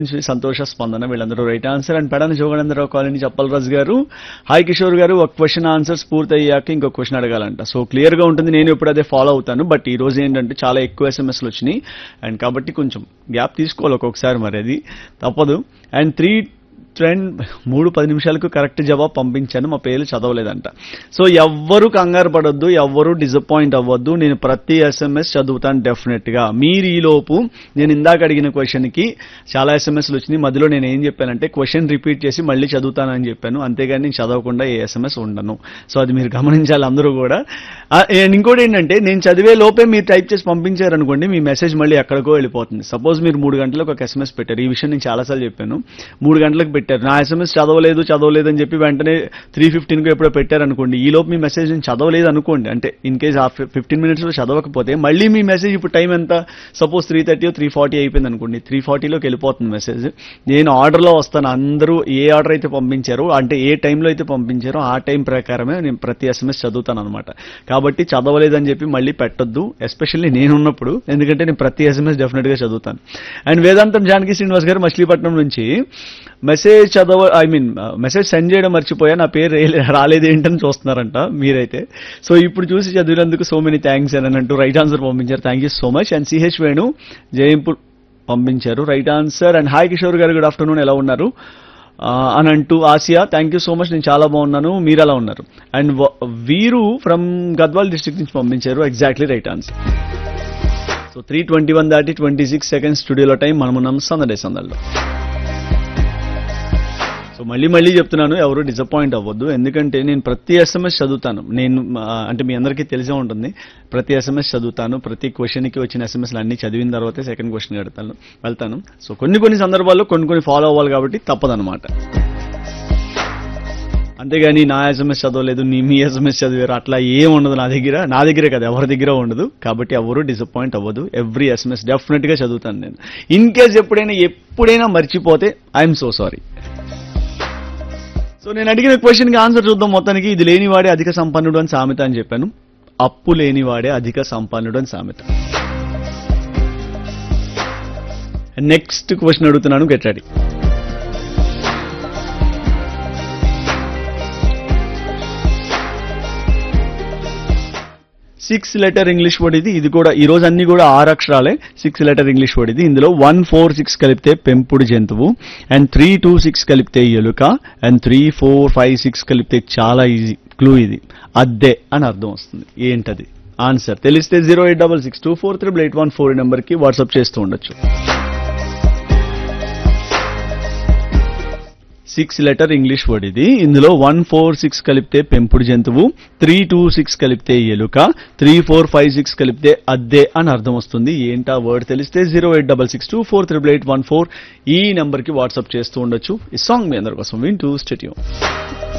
నుంచి సంతోష స్పందన వీళ్ళందరూ right answer and Pedana Sivaganendrarao colony Cheppalaraju గారు హాయ్ కిషోర్ గారు ఒక క్వశ్చన్ ఆన్సర్స్ పూర్తి అయ్యాక ఇంకో క్వశ్చన్ అడగాలంట సో క్లియర్ గా ఉంటుంది నేను ఇప్పుడు అదే ఫాలో అవుతాను బట్ ఈ రోజు ఏంటంటే చాలా ఎక్కువ ఎస్ఎంఎస్లు వచ్చినాయి అండ్ కాబట్టి కొంచెం గ్యాప్ తీసుకోవాలి ఒక్కొక్కసారి మరి అది తప్పదు అండ్ త్రీ ట్రెండ్ మూడు పది నిమిషాలకు కరెక్ట్ జవాబు పంపించాను మా పేర్లు చదవలేదంట సో ఎవ్వరు కంగారు పడొద్దు ఎవ్వరు డిసప్పాయింట్ అవ్వద్దు నేను ప్రతి ఎస్ఎంఎస్ చదువుతాను డెఫినెట్ గా మీరు ఈ లోపు నేను ఇందాక అడిగిన క్వశ్చన్ కి చాలా ఎస్ఎంఎస్లు వచ్చినాయి మధ్యలో నేను ఏం చెప్పానంటే క్వశ్చన్ రిపీట్ చేసి మళ్ళీ చదువుతానని చెప్పాను అంతేగాని నేను చదవకుండా ఏ ఎస్ఎంఎస్ ఉండను సో అది మీరు గమనించాలి అందరూ కూడా ఆ, and ఇంకోటి ఏంటంటే నేను చదివే లోపే మీరు టైప్ చేసి పంపించారనుకోండి మీ మెసేజ్ మళ్ళీ ఎక్కడికో వెళ్ళిపోతుంది సపోజ్ మీరు మూడు గంటలకు ఒక ఎస్ఎంఎస్ పెట్టారు ఈ విషయం నేను చాలాసార్లు చెప్పాను మూడు గంటలకు పెట్టారు నా ఎస్ఎంఎస్ చదవలేదు చదవలేదు అని చెప్పి వెంటనే త్రీ ఫిఫ్టీన్కి ఎప్పుడో పెట్టారు అనుకోండి ఈ లోపు మీ మెసేజ్ నేను చదవలేదు అనుకోండి అంటే ఇన్ కేస్ ఆ ఫిఫ్టీన్ మినిట్స్లో చదవకపోతే మళ్ళీ మీ మెసేజ్ ఇప్పుడు టైం ఎంత suppose three thirty three forty అయిపోయింది అనుకోండి త్రీ ఫార్టీలోకి వెళ్ళిపోతుంది మెసేజ్ నేను ఆర్డర్లో వస్తాను అందరూ ఏ ఆర్డర్ అయితే పంపించారో అంటే ఏ టైంలో అయితే పంపించారో ఆ టైం ప్రకారమే నేను ప్రతి ఎస్ఎంఎస్ చదువుతాను అనమాట కాబట్టి చదవలేదని చెప్పి మళ్ళీ పెట్టొద్దు ఎస్పెషల్లీ నేను ఉన్నప్పుడు ఎందుకంటే నేను ప్రతి ఎస్ఎంఎస్ డెఫినెట్ గా చదువుతాను అండ్ వేదాంతం జానకి శ్రీనివాస్ గారు మచిలీపట్నం నుంచి మెసేజ్ చదవ ఐ మీన్ మెసేజ్ సెండ్ చేయడం మర్చిపోయా నా పేరు రే- రాలేదు ఏంటని చూస్తున్నారంట మీరైతే సో ఇప్పుడు చూసి చదివినందుకు సో మెనీ థ్యాంక్స్ అని అంటూ రైట్ ఆన్సర్ పంపించారు thank you so much and CH Venu Jayampur పంపించారు right answer and hi Kishore గారు గుడ్ ఆఫ్టర్నూన్ ఎలా ఉన్నారు ఆ, అని అంటూ Asiya thank you so much నేను చాలా బాగున్నాను మీరు ఎలా ఉన్నారు అండ్ వ- వీరు ఫ్రమ్ గద్వాల్ డిస్ట్రిక్ట్ నుంచి పంపించారు exactly right answer so three twenty one దాటి ట్వంటీ సిక్స్ సెకండ్స్ స్టూడియోలో టైం మనం ఉన్నాం సందడే సందడిలో సో మళ్ళీ మళ్ళీ చెప్తున్నాను ఎవరు డిసప్పాయింట్ అవ్వద్దు ఎందుకంటే నేను ప్రతి ఎస్ఎంఎస్ చదువుతాను నేను ఆ, అంటే మీ అందరికీ తెలిసే ఉంటుంది ప్రతి ఎస్ఎంఎస్ చదువుతాను ప్రతి క్వశ్చన్కి వచ్చిన ఎస్ఎంఎస్లు అన్ని చదివిన తర్వాతే సెకండ్ క్వశ్చన్ వెళ్తాను వెళ్తాను సో కొన్ని కొన్ని సందర్భాల్లో కొన్ని కొన్ని ఫాలో అవ్వాలి కాబట్టి తప్పదనమాట అంతేగాని నా ఎస్ఎంఎస్ చదవలేదు నీ మీ ఎస్ఎంఎస్ చదివారు అట్లా ఏం ఉండదు నా దగ్గర నా దగ్గరే కదా ఎవరి దగ్గర ఉండదు కాబట్టి ఎవరు డిసప్పాయింట్ అవ్వదు ఎవ్రీ ఎస్ఎంఎస్ డెఫినెట్ గా చదువుతాను నేను ఇన్ కేస్ ఎప్పుడైనా ఎప్పుడైనా మర్చిపోతే ఐఎమ్ సో సారీ సో నేను అడిగిన క్వశ్చన్ కి ఆన్సర్ చూద్దాం మొత్తానికి ఇది లేనివాడే అధిక సంపన్నుడు అని సామెత అని చెప్పాను అప్పు లేనివాడే అధిక సంపన్నుడు అని సామెత నెక్స్ట్ క్వశ్చన్ అడుగుతున్నాను get ready six letter English word ఇది ఇది కూడా ఈ రోజు అన్ని కూడా ఆరు అక్షరాలే సిక్స్ లెటర్ ఇంగ్లీష్ వర్డ్ ఇది ఇందులో వన్ ఫోర్ సిక్స్ కలిపితే పెంపుడు జంతువు అండ్ త్రీ టూ సిక్స్ కలిపితే ఎలుక and three four five six కలిపితే చాలా ఈజీ క్లూ ఇది అద్దె అని అర్థం వస్తుంది ఏంటది ఆన్సర్ తెలిస్తే zero eight double six two four triple eight one four నెంబర్కి వాట్సాప్ చేస్తూ ఉండొచ్చు సిక్స్ లెటర్ ఇంగ్లీష్ వర్డ్ ఇది ఇందులో వన్ ఫోర్ సిక్స్ కలిపితే పెంపుడు జంతువు త్రీ టూ సిక్స్ కలిపితే ఎలుక త్రీ ఫోర్ ఫైవ్ సిక్స్ కలిపితే అద్దె అని అర్థం వస్తుంది ఏంటా వర్డ్ తెలిస్తే zero eight double six two four triple eight one four ఈ నెంబర్కి వాట్సాప్ చేస్తూ ఉండొచ్చు ఈ సాంగ్ మీ అందరి కోసం వింటూ స్టెట్యూ